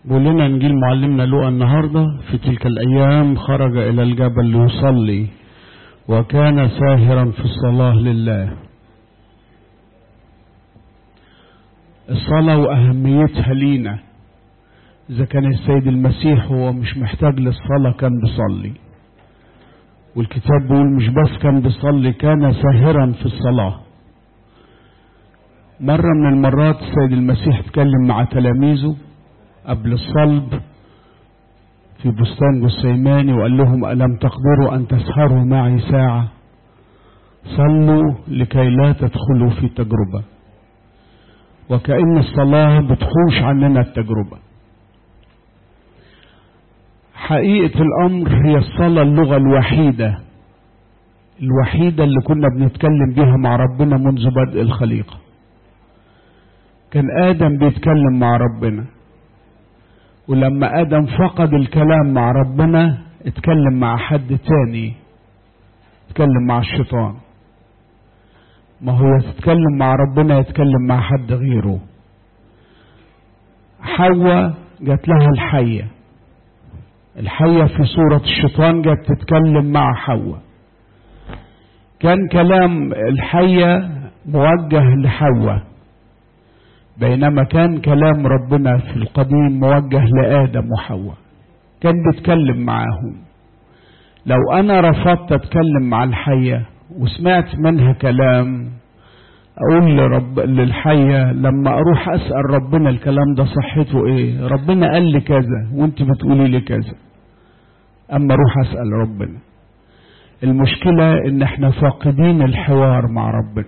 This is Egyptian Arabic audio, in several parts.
بيقول لنا انجيل معلمنا لوقا النهارده في تلك الايام خرج الى الجبل ليصلي وكان ساهرا في الصلاه لله الصلاه واهميتها لينا اذا كان السيد المسيح هو مش محتاج للصلاه كان بيصلي والكتاب بيقول مش بس كان بيصلي كان ساهرا في الصلاه مرة من المرات السيد المسيح اتكلم مع تلاميذه قبل الصلب في بستان جسيماني وقال لهم ألم تقدروا أن تسهروا معي ساعة صلوا لكي لا تدخلوا في تجربة وكأن الصلاة بتحوش عننا التجربة حقيقة الأمر هي الصلاة اللغة الوحيدة الوحيدة اللي كنا بنتكلم بها مع ربنا منذ بدء الخليقة كان آدم بيتكلم مع ربنا ولما آدم فقد الكلام مع ربنا اتكلم مع حد تاني اتكلم مع الشيطان ما هو يتكلم مع ربنا يتكلم مع حد غيره حواء جات لها الحية الحية في صورة الشيطان جت تتكلم مع حواء كان كلام الحية موجه لحواء بينما كان كلام ربنا في القديم موجه لآدم وحواء كان بيتكلم معاهم لو أنا رفضت أتكلم مع الحية وسمعت منها كلام أقول لرب للحية لما أروح أسأل ربنا الكلام ده صحته إيه ربنا قال لي كذا وأنت بتقولي لي كذا أما أروح أسأل ربنا المشكلة إن إحنا فاقدين الحوار مع ربنا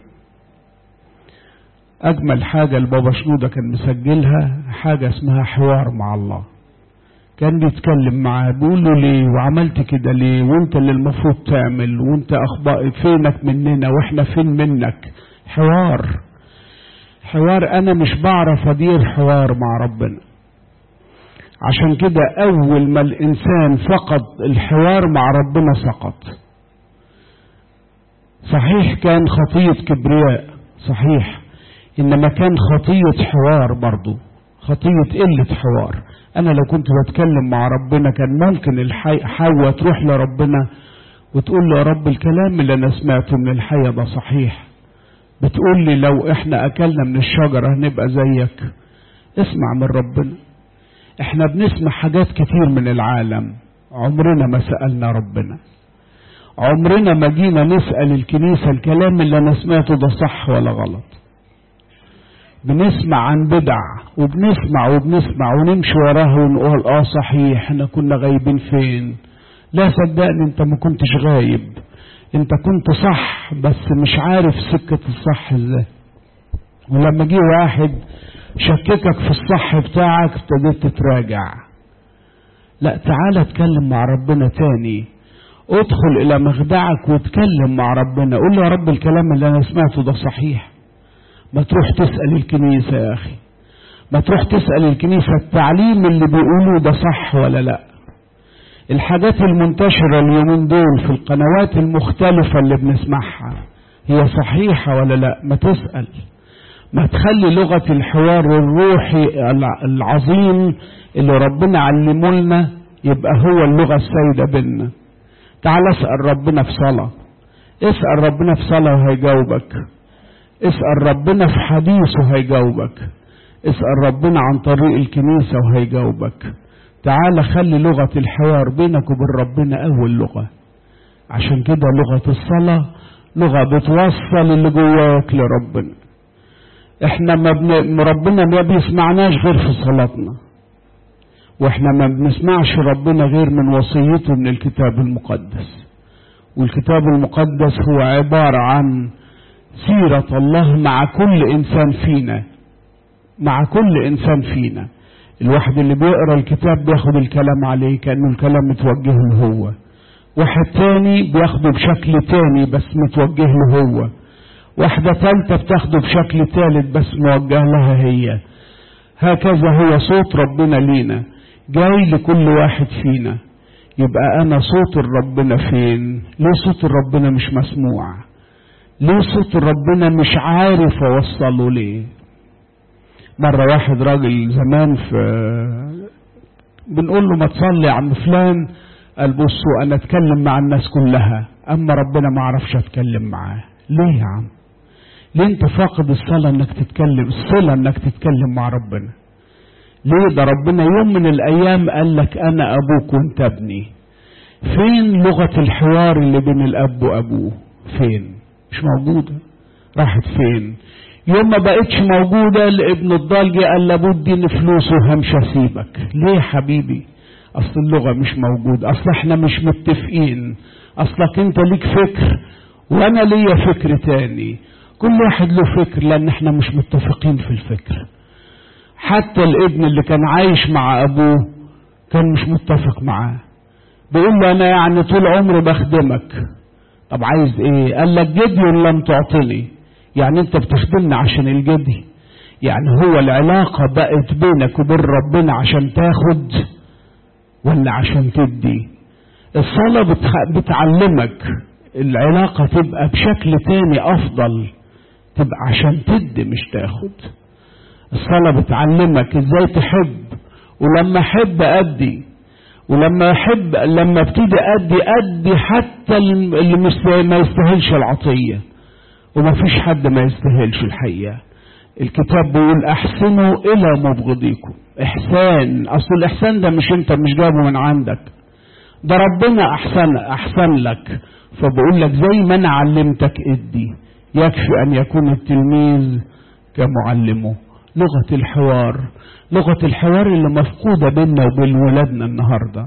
أجمل حاجة البابا شنودة كان مسجلها حاجة اسمها حوار مع الله كان بيتكلم معاه بيقول له ليه وعملت كده ليه وانت اللي المفروض تعمل وانت اخبار فينك مننا واحنا فين منك حوار حوار انا مش بعرف ادير حوار مع ربنا عشان كده اول ما الانسان فقد الحوار مع ربنا سقط صحيح كان خطية كبرياء صحيح انما كان خطية حوار برضو خطية قلة حوار انا لو كنت بتكلم مع ربنا كان ممكن الحواء تروح لربنا وتقول له يا رب الكلام اللي انا سمعته من الحية ده صحيح بتقول لي لو احنا اكلنا من الشجرة هنبقى زيك اسمع من ربنا احنا بنسمع حاجات كتير من العالم عمرنا ما سألنا ربنا عمرنا ما جينا نسأل الكنيسة الكلام اللي انا سمعته ده صح ولا غلط بنسمع عن بدع وبنسمع وبنسمع ونمشي وراها ونقول اه صحيح احنا كنا غايبين فين لا صدقني انت ما كنتش غايب انت كنت صح بس مش عارف سكة الصح ازاي ولما جه واحد شككك في الصح بتاعك ابتديت تتراجع لا تعالى اتكلم مع ربنا تاني ادخل الى مخدعك واتكلم مع ربنا قول له يا رب الكلام اللي انا سمعته ده صحيح ما تروح تسأل الكنيسة يا أخي ما تروح تسأل الكنيسة التعليم اللي بيقولوه ده صح ولا لا الحاجات المنتشرة اليومين دول في القنوات المختلفة اللي بنسمعها هي صحيحة ولا لا ما تسأل ما تخلي لغة الحوار الروحي العظيم اللي ربنا علمه لنا يبقى هو اللغة السيدة بينا تعال اسأل ربنا في صلاة اسأل ربنا في صلاة وهيجاوبك اسأل ربنا في حديثه هيجاوبك اسأل ربنا عن طريق الكنيسة وهيجاوبك تعال خلي لغة الحوار بينك وبين ربنا أول لغة عشان كده لغة الصلاة لغة بتوصل اللي جواك لربنا احنا ما بن... ربنا ما بيسمعناش غير في صلاتنا واحنا ما بنسمعش ربنا غير من وصيته من الكتاب المقدس والكتاب المقدس هو عبارة عن سيرة الله مع كل إنسان فينا مع كل إنسان فينا الواحد اللي بيقرأ الكتاب بياخد الكلام عليه كأنه الكلام متوجه له هو واحد تاني بياخده بشكل تاني بس متوجه له هو واحدة تالتة بتاخده بشكل تالت بس موجه لها هي هكذا هو صوت ربنا لينا جاي لكل واحد فينا يبقى أنا صوت ربنا فين ليه صوت ربنا مش مسموع ليه صوت ربنا مش عارف اوصله ليه مرة واحد راجل زمان في بنقول له ما تصلي يا عم فلان قال بصوا انا اتكلم مع الناس كلها اما ربنا ما اعرفش اتكلم معاه ليه يا عم ليه انت فاقد الصلاة انك تتكلم الصلة انك تتكلم مع ربنا ليه ده ربنا يوم من الايام قال لك انا ابوك وانت ابني فين لغة الحوار اللي بين الاب وابوه فين مش موجودة راحت فين يوم ما بقتش موجودة لابن الضال جه قال لابد اديني فلوس وهمش اسيبك ليه يا حبيبي اصل اللغة مش موجودة اصل احنا مش متفقين اصلك انت ليك فكر وانا ليا فكر تاني كل واحد له فكر لان احنا مش متفقين في الفكر حتى الابن اللي كان عايش مع ابوه كان مش متفق معاه بيقول له انا يعني طول عمري بخدمك طب عايز ايه قال لك جدي لم تعطني يعني انت بتخدمني عشان الجدي يعني هو العلاقة بقت بينك وبين ربنا عشان تاخد ولا عشان تدي الصلاة بتخ... بتعلمك العلاقة تبقى بشكل تاني أفضل تبقى عشان تدي مش تاخد الصلاة بتعلمك ازاي تحب ولما احب ادي ولما احب لما ابتدي ادي ادي حتى اللي ما يستاهلش العطية وما فيش حد ما يستاهلش الحقيقة الكتاب بيقول احسنوا الى مبغضيكم احسان اصل الاحسان ده مش انت مش جابه من عندك ده ربنا احسن احسن لك فبقول لك زي ما انا علمتك ادي يكفي ان يكون التلميذ كمعلمه لغة الحوار لغة الحوار اللي مفقودة بيننا وبين ولادنا النهاردة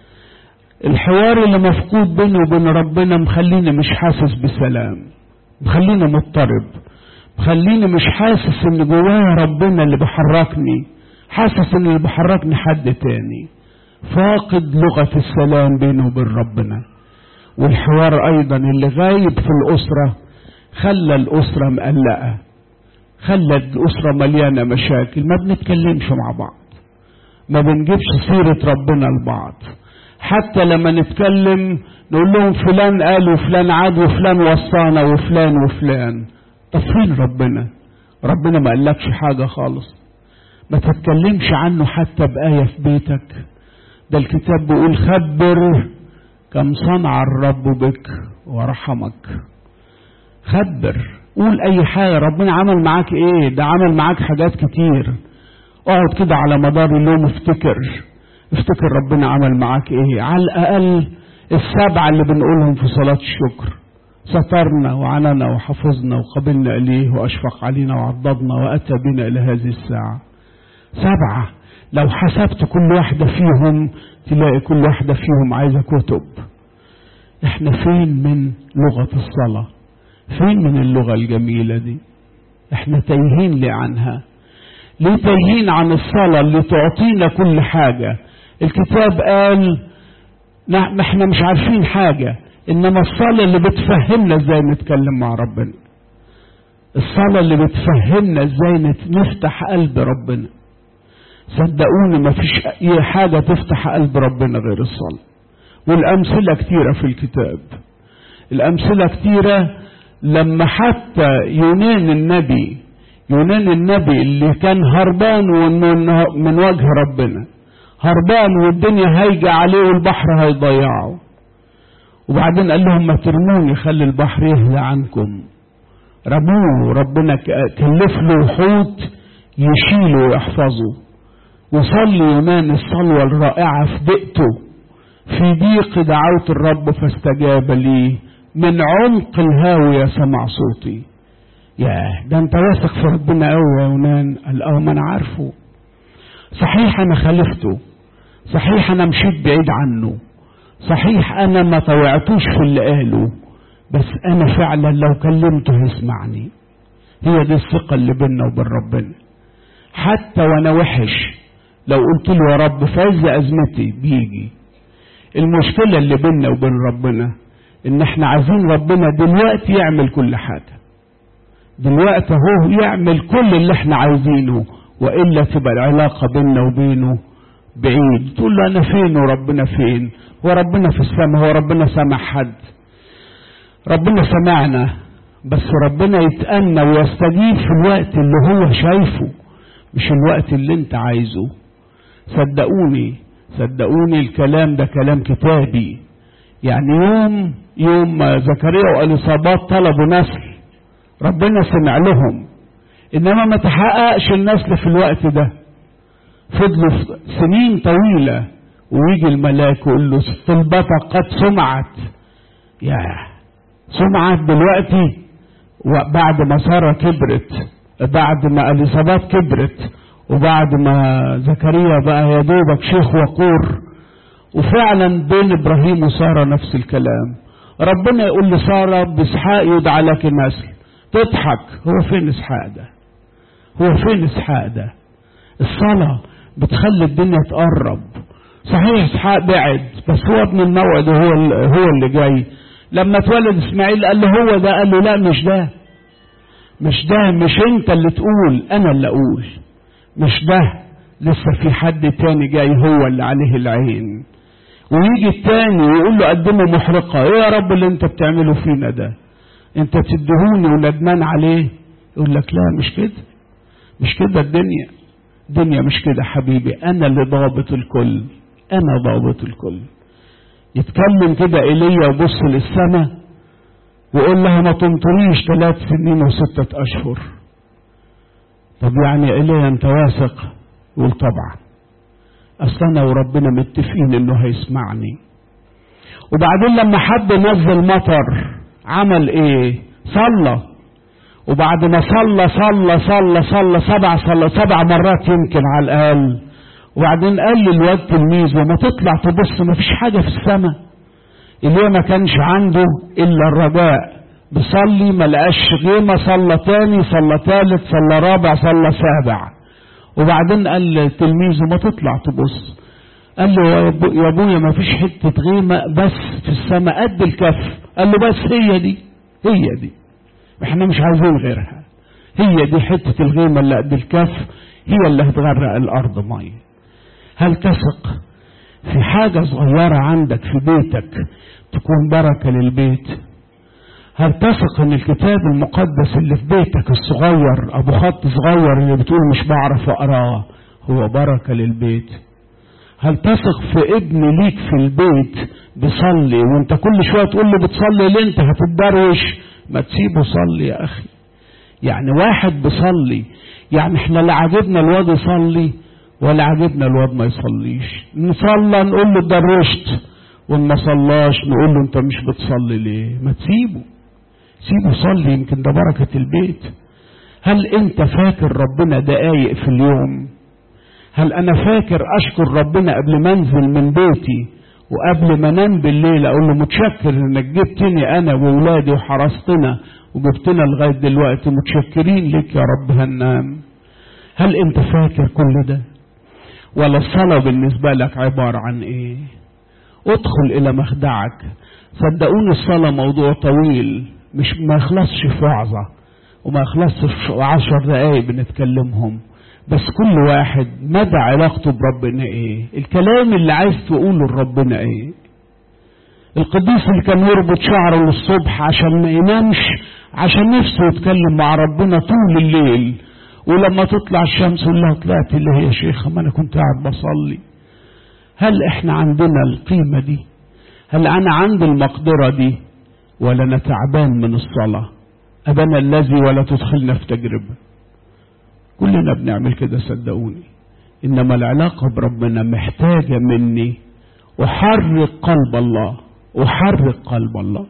الحوار اللي مفقود بيني وبين ربنا مخليني مش حاسس بسلام مخليني مضطرب مخليني مش حاسس ان جوايا ربنا اللي بيحركني حاسس ان اللي بيحركني حد تاني فاقد لغة السلام بينه وبين ربنا والحوار ايضا اللي غايب في الاسرة خلى الاسرة مقلقة خلى الاسرة مليانة مشاكل ما بنتكلمش مع بعض ما بنجيبش سيرة ربنا لبعض حتى لما نتكلم نقول لهم فلان قال وفلان عاد وفلان وصانا وفلان وفلان طب فين ربنا ربنا ما قالكش حاجة خالص ما تتكلمش عنه حتى بآية في بيتك ده الكتاب بيقول خبر كم صنع الرب بك ورحمك خبر قول اي حاجة ربنا عمل معاك ايه ده عمل معاك حاجات كتير اقعد كده على مدار اليوم افتكر افتكر ربنا عمل معاك ايه على الاقل السبعة اللي بنقولهم في صلاة الشكر سترنا وعننا وحفظنا وقبلنا إليه وأشفق علينا وعضدنا وأتى بنا إلى هذه الساعة سبعة لو حسبت كل واحدة فيهم تلاقي كل واحدة فيهم عايزة كتب احنا فين من لغة الصلاة فين من اللغة الجميلة دي احنا تايهين ليه عنها ليه تايهين عن الصلاة اللي تعطينا كل حاجة الكتاب قال ما احنا مش عارفين حاجة انما الصلاة اللي بتفهمنا ازاي نتكلم مع ربنا الصلاة اللي بتفهمنا ازاي نفتح قلب ربنا صدقوني ما فيش اي حاجة تفتح قلب ربنا غير الصلاة والامثلة كتيرة في الكتاب الامثلة كتيرة لما حتى يونان النبي يونان النبي اللي كان هربان من وجه ربنا هربان والدنيا هايجة عليه والبحر هيضيعه وبعدين قال لهم ما ترموني خلي البحر يهدى عنكم رموه ربنا كلف له حوت يشيله ويحفظه وصلي يونان الصلوة الرائعة في دقته في ضيق دعوت الرب فاستجاب لي من عمق الهاوية سمع صوتي ياه ده انت واثق في ربنا قوي يا يونان قال اه ما انا عارفه صحيح انا خالفته صحيح انا مشيت بعيد عنه صحيح انا ما طوعتوش في اللي قاله بس انا فعلا لو كلمته يسمعني هي دي الثقة اللي بيننا وبين ربنا حتى وانا وحش لو قلت له يا رب في عز ازمتي بيجي المشكلة اللي بيننا وبين ربنا ان احنا عايزين ربنا دلوقتي يعمل كل حاجة دلوقتي هو يعمل كل اللي احنا عايزينه والا تبقى العلاقة بيننا وبينه بعيد تقول له انا فين وربنا فين هو ربنا في السماء هو ربنا سمع حد ربنا سمعنا بس ربنا يتأنى ويستجيب في الوقت اللي هو شايفه مش الوقت اللي انت عايزه صدقوني صدقوني الكلام ده كلام كتابي يعني يوم يوم ما زكريا واليصابات طلبوا نسل ربنا سمع لهم انما ما تحققش النسل في الوقت ده فضلوا سنين طويلة ويجي الملاك يقول له طلبتك قد سمعت يا سمعت دلوقتي وبعد ما سارة كبرت بعد ما اليصابات كبرت وبعد ما زكريا بقى يا دوبك شيخ وقور وفعلا بين ابراهيم وساره نفس الكلام ربنا يقول لساره باسحاق يدعى لك نسل تضحك هو فين اسحاق ده هو فين اسحاق ده الصلاه بتخلي الدنيا تقرب صحيح اسحاق بعد بس هو ابن الموعد هو هو اللي جاي لما اتولد اسماعيل قال له هو ده قال له لا مش ده مش ده مش انت اللي تقول انا اللي اقول مش ده لسه في حد تاني جاي هو اللي عليه العين ويجي التاني ويقول له قدمه محرقة ايه يا رب اللي انت بتعمله فينا ده انت تدهوني وندمان عليه يقول لك لا مش كده مش كده الدنيا الدنيا مش كده حبيبي انا اللي ضابط الكل انا ضابط الكل يتكلم كده ايليا وبص للسماء ويقول لها ما تمطريش ثلاث سنين وستة اشهر طب يعني ايليا انت واثق يقول طبعا اصل انا وربنا متفقين انه هيسمعني وبعدين لما حد نزل مطر عمل ايه صلى وبعد ما صلى صلى صلى صلى سبع صلى سبع مرات يمكن على الاقل وبعدين قال للواد تلميذ وما تطلع تبص ما فيش حاجه في السماء اللي ما كانش عنده الا الرجاء بصلي ما لقاش غيمه صلى تاني صلى تالت صلى رابع صلى سابع وبعدين قال لتلميذه ما تطلع تبص قال له يا ابويا ما فيش حته غيمه بس في السماء قد الكف قال له بس هي دي هي دي احنا مش عايزين غيرها هي دي حته الغيمه اللي قد الكف هي اللي هتغرق الارض ميه هل تثق في حاجه صغيره عندك في بيتك تكون بركه للبيت هل تثق ان الكتاب المقدس اللي في بيتك الصغير ابو خط صغير اللي بتقول مش بعرف اقراه هو بركه للبيت هل تثق في ابن ليك في البيت بيصلي وانت كل شويه تقول له بتصلي ليه انت هتتدروش ما تسيبه صلي يا اخي يعني واحد بيصلي يعني احنا لا عجبنا الواد يصلي ولا عجبنا الواد ما يصليش نصلى نقول له اتدرشت وان ما صلاش نقول له انت مش بتصلي ليه ما تسيبه سيبه صلي يمكن ده بركة البيت هل انت فاكر ربنا دقايق في اليوم هل انا فاكر اشكر ربنا قبل ما انزل من بيتي وقبل ما انام بالليل اقول له متشكر انك جبتني انا واولادي وحرستنا وجبتنا لغايه دلوقتي متشكرين لك يا رب هننام هل انت فاكر كل ده ولا الصلاه بالنسبه لك عباره عن ايه ادخل الى مخدعك صدقوني الصلاه موضوع طويل مش ما يخلصش في وعظة وما يخلصش في عشر دقايق بنتكلمهم بس كل واحد مدى علاقته بربنا ايه الكلام اللي عايز تقوله لربنا ايه القديس اللي كان يربط شعره للصبح عشان ما ينامش عشان نفسه يتكلم مع ربنا طول الليل ولما تطلع الشمس يقول لها طلعت اللي هي شيخة ما انا كنت قاعد بصلي هل احنا عندنا القيمة دي هل انا عندي المقدرة دي ولا انا تعبان من الصلاة ابانا الذي ولا تدخلنا في تجربة كلنا بنعمل كده صدقوني انما العلاقة بربنا محتاجة مني احرك قلب الله احرك قلب الله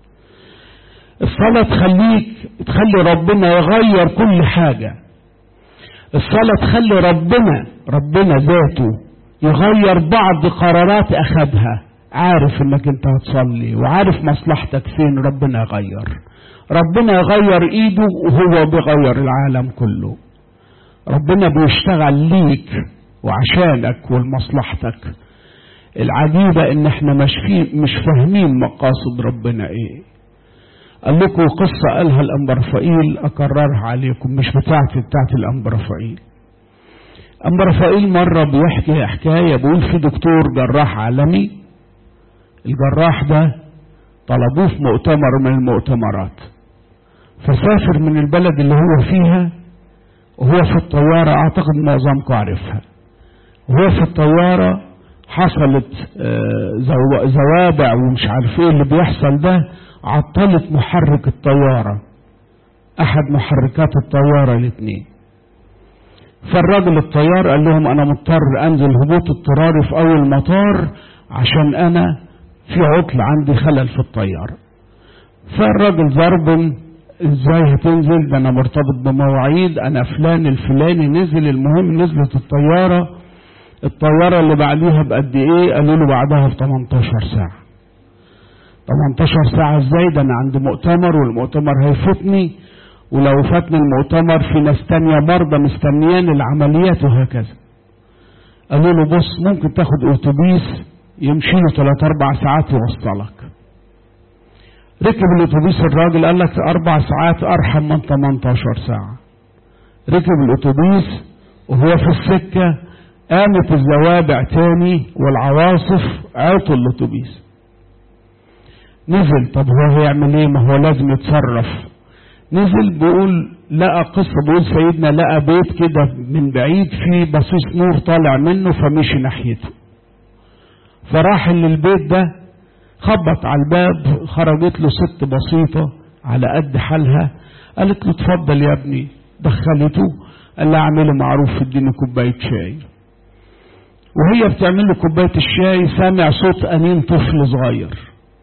الصلاة تخليك تخلي ربنا يغير كل حاجة الصلاة تخلي ربنا ربنا ذاته يغير بعض قرارات أخذها عارف انك انت هتصلي وعارف مصلحتك فين ربنا يغير ربنا يغير ايده وهو بيغير العالم كله ربنا بيشتغل ليك وعشانك ولمصلحتك العجيبة ان احنا مش, في مش فاهمين مقاصد ربنا ايه قال لكم قصة قالها الأنبرفائيل أكررها عليكم مش بتاعتي بتاعت الأنبرفائيل أنبرفائيل مرة بيحكي حكاية بيقول في دكتور جراح عالمي الجراح ده طلبوه في مؤتمر من المؤتمرات فسافر من البلد اللي هو فيها وهو في الطيارة أعتقد معظمكم عارفها وهو في الطيارة حصلت زوابع ومش عارف ايه اللي بيحصل ده عطلت محرك الطيارة احد محركات الطيارة الاثنين فالراجل الطيار قال لهم انا مضطر انزل هبوط اضطراري في اول مطار عشان انا في عطل عندي خلل في الطيارة فالراجل ضربهم ازاي هتنزل ده انا مرتبط بمواعيد انا فلان الفلاني نزل المهم نزلت الطيارة الطيارة اللي بعديها بقد ايه قالوا له بعدها ب 18 ساعة 18 ساعة ازاي ده انا عندي مؤتمر والمؤتمر هيفوتني ولو فاتني المؤتمر في ناس تانية مرضى مستنيان العمليات وهكذا قالوا له بص ممكن تاخد اتوبيس يمشي له 3 4 ساعات يوصلك ركب الاتوبيس الراجل قال لك اربع ساعات ارحم من 18 ساعة ركب الاتوبيس وهو في السكة قامت الزوابع تاني والعواصف عطل الاتوبيس نزل طب هو هيعمل ايه ما هو لازم يتصرف نزل بيقول لقى قصة بيقول سيدنا لقى بيت كده من بعيد فيه بصيص نور طالع منه فمشي ناحيته فراح للبيت ده خبط على الباب خرجت له ست بسيطة على قد حالها قالت له اتفضل يا ابني دخلته قال لها اعملي معروف اديني كوباية شاي وهي بتعمل له كوباية الشاي سامع صوت أنين طفل صغير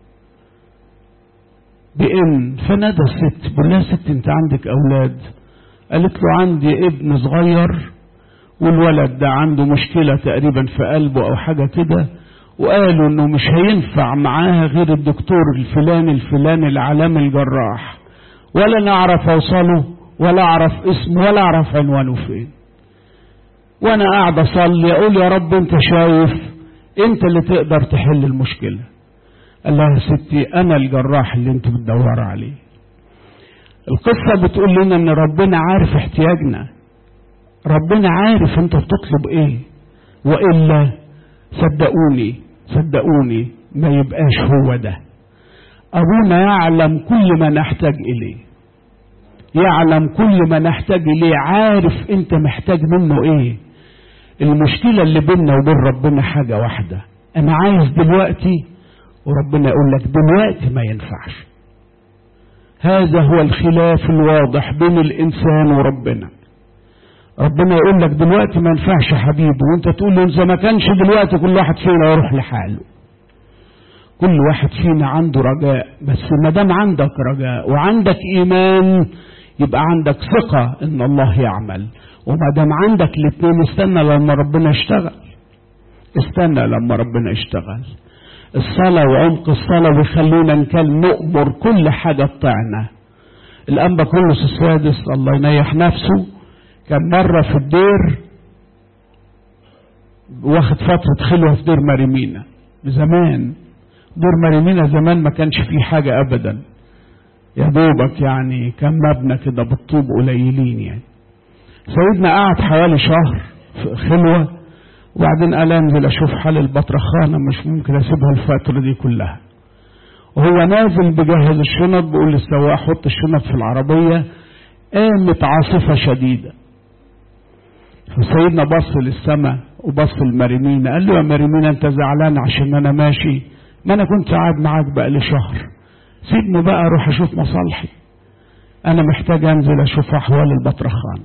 بإن فنادى الست بيقول لها ست انت عندك أولاد قالت له عندي ابن صغير والولد ده عنده مشكلة تقريبا في قلبه أو حاجة كده وقالوا انه مش هينفع معاها غير الدكتور الفلاني الفلاني العالمي الجراح ولا نعرف اوصله ولا اعرف اسمه ولا اعرف عنوانه فين وانا قاعد اصلي اقول يا رب انت شايف انت اللي تقدر تحل المشكلة قال لها يا ستي انا الجراح اللي انت بتدور عليه القصة بتقول لنا ان ربنا عارف احتياجنا ربنا عارف انت بتطلب ايه وإلا صدقوني صدقوني ما يبقاش هو ده أبونا يعلم كل ما نحتاج إليه يعلم كل ما نحتاج إليه عارف أنت محتاج منه إيه المشكلة اللي بيننا وبين ربنا حاجة واحدة أنا عايز دلوقتي وربنا يقول لك دلوقتي ما ينفعش هذا هو الخلاف الواضح بين الإنسان وربنا ربنا يقول لك دلوقتي ما ينفعش يا حبيبي وانت تقول له اذا ما كانش دلوقتي كل واحد فينا يروح لحاله كل واحد فينا عنده رجاء بس ما دام عندك رجاء وعندك ايمان يبقى عندك ثقة ان الله يعمل وما دام عندك الاثنين استنى لما ربنا يشتغل استنى لما ربنا يشتغل الصلاة وعمق الصلاة بيخلونا نكل نؤمر كل حاجة تطعنا الأنبا كلس السادس الله ينيح نفسه كان مرة في الدير واخد فترة خلوة في دير مريمينا زمان دير مريمينا زمان ما كانش فيه حاجة أبدا يا دوبك يعني كان مبنى كده بالطوب قليلين يعني سيدنا قعد حوالي شهر في خلوة وبعدين قال انزل اشوف حال البطرخانة مش ممكن اسيبها الفترة دي كلها وهو نازل بجهز الشنط بيقول للسواق حط الشنط في العربية قامت عاصفة شديدة فسيدنا بص للسماء وبص لمريمينا قال له يا مريمينا انت زعلان عشان انا ماشي ما انا كنت قاعد معاك بقى لي شهر سيبني بقى اروح اشوف مصالحي انا محتاج انزل اشوف احوال البطرخان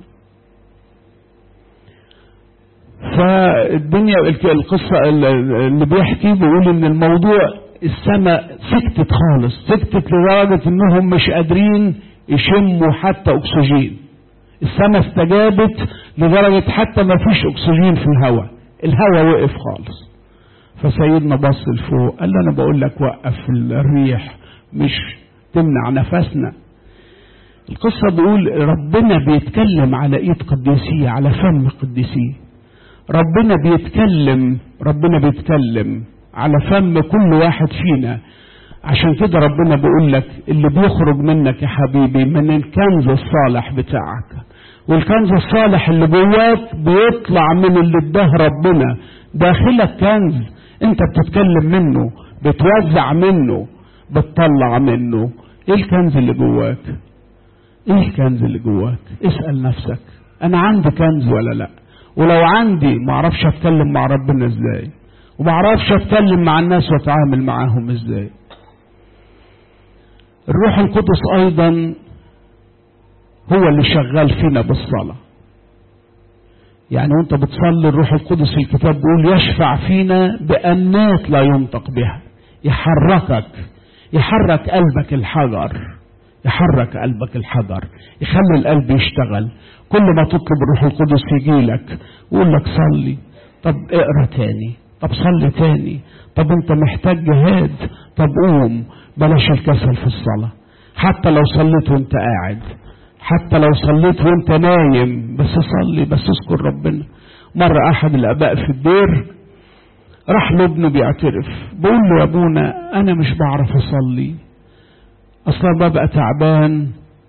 فالدنيا القصة اللي بيحكي بيقول ان الموضوع السماء سكتت خالص سكتت لدرجة انهم مش قادرين يشموا حتى اكسجين السماء استجابت لدرجة حتى ما فيش اكسجين في الهواء الهواء وقف خالص فسيدنا بص لفوق قال له انا بقول لك وقف الريح مش تمنع نفسنا القصة بيقول ربنا بيتكلم على ايد قديسية على فم قديسية ربنا بيتكلم ربنا بيتكلم على فم كل واحد فينا عشان كده ربنا بيقول لك اللي بيخرج منك يا حبيبي من الكنز الصالح بتاعك والكنز الصالح اللي جواك بيطلع من اللي اداه ربنا داخلك كنز انت بتتكلم منه بتوزع منه بتطلع منه ايه الكنز اللي جواك ايه الكنز اللي جواك اسأل نفسك انا عندي كنز ولا لا ولو عندي ما اعرفش اتكلم مع ربنا ازاي ومعرفش اتكلم مع الناس واتعامل معاهم ازاي الروح القدس ايضا هو اللي شغال فينا بالصلاة يعني وانت بتصلي الروح القدس الكتاب بيقول يشفع فينا بأنات لا ينطق بها يحركك يحرك قلبك الحجر يحرك قلبك الحجر يخلي القلب يشتغل كل ما تطلب الروح القدس يجي لك ويقول لك صلي طب اقرا تاني طب صلي تاني طب انت محتاج جهاد طب قوم بلاش الكسل في الصلاة حتى لو صليت وانت قاعد حتى لو صليت وانت نايم بس صلي بس اذكر ربنا مرة احد الاباء في الدير راح لابنه بيعترف بقول له يا ابونا انا مش بعرف اصلي اصلا ببقى تعبان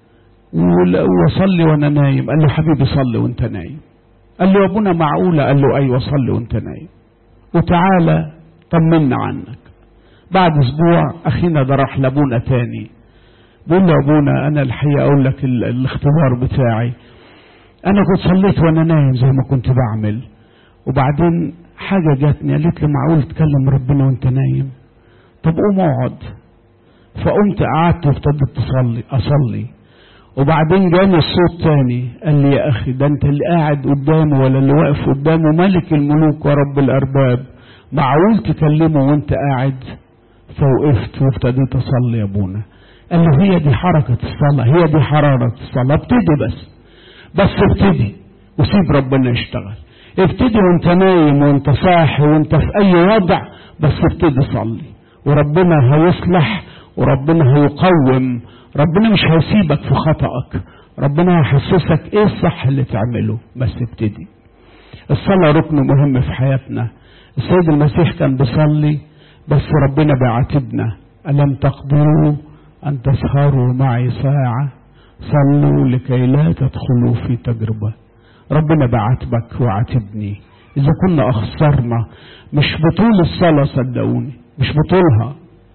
واصلي وانا نايم قال له حبيبي صلي وانت نايم قال له يا ابونا معقولة قال له ايوه صلي وانت نايم وتعالى طمنا عنك بعد اسبوع اخينا ده راح لابونا تاني بقول له ابونا انا الحقيقه اقول لك الاختبار بتاعي انا كنت صليت وانا نايم زي ما كنت بعمل وبعدين حاجه جاتني قالت لي معقول تكلم ربنا وانت نايم طب قوم اقعد فقمت قعدت وابتديت تصلي اصلي وبعدين جاني الصوت تاني قال لي يا اخي ده انت اللي قاعد قدامه ولا اللي واقف قدامه ملك الملوك ورب الارباب معقول تكلمه وانت قاعد فوقفت وابتديت اصلي يا ابونا قال له هي دي حركة الصلاة هي دي حرارة الصلاة ابتدي بس بس ابتدي وسيب ربنا يشتغل ابتدي وانت نايم وانت صاحي وانت في اي وضع بس ابتدي صلي وربنا هيصلح وربنا هيقوم ربنا مش هيسيبك في خطأك ربنا هيحسسك ايه الصح اللي تعمله بس ابتدي الصلاة ركن مهم في حياتنا السيد المسيح كان بيصلي بس ربنا بيعاتبنا ألم تقدروا أن تسهروا معي ساعة صلوا لكي لا تدخلوا في تجربة ربنا بعاتبك وعاتبني إذا كنا أخسرنا مش بطول الصلاة صدقوني مش بطولها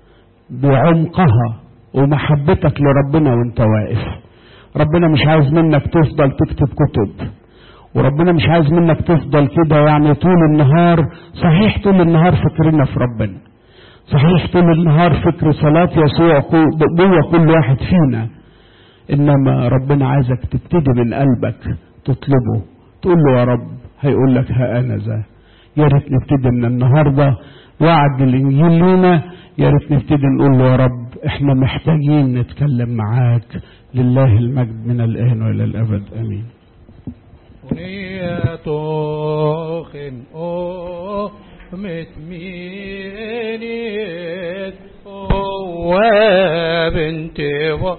بعمقها ومحبتك لربنا وانت واقف ربنا مش عايز منك تفضل تكتب كتب وربنا مش عايز منك تفضل كده يعني طول النهار صحيح طول النهار فكرنا في ربنا صحيح طول النهار فكر صلاة يسوع جوه كل واحد فينا إنما ربنا عايزك تبتدي من قلبك تطلبه تقول له يا رب هيقول لك ها أنا ذا يا ريت نبتدي من النهارده وعد الإنجيل لينا يا ريت نبتدي نقول له يا رب احنا محتاجين نتكلم معاك لله المجد من الآن وإلى الأبد آمين Unietochen o mit mir o wabente wa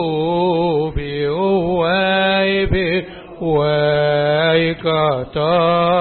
ehu bi o wai bi wai kata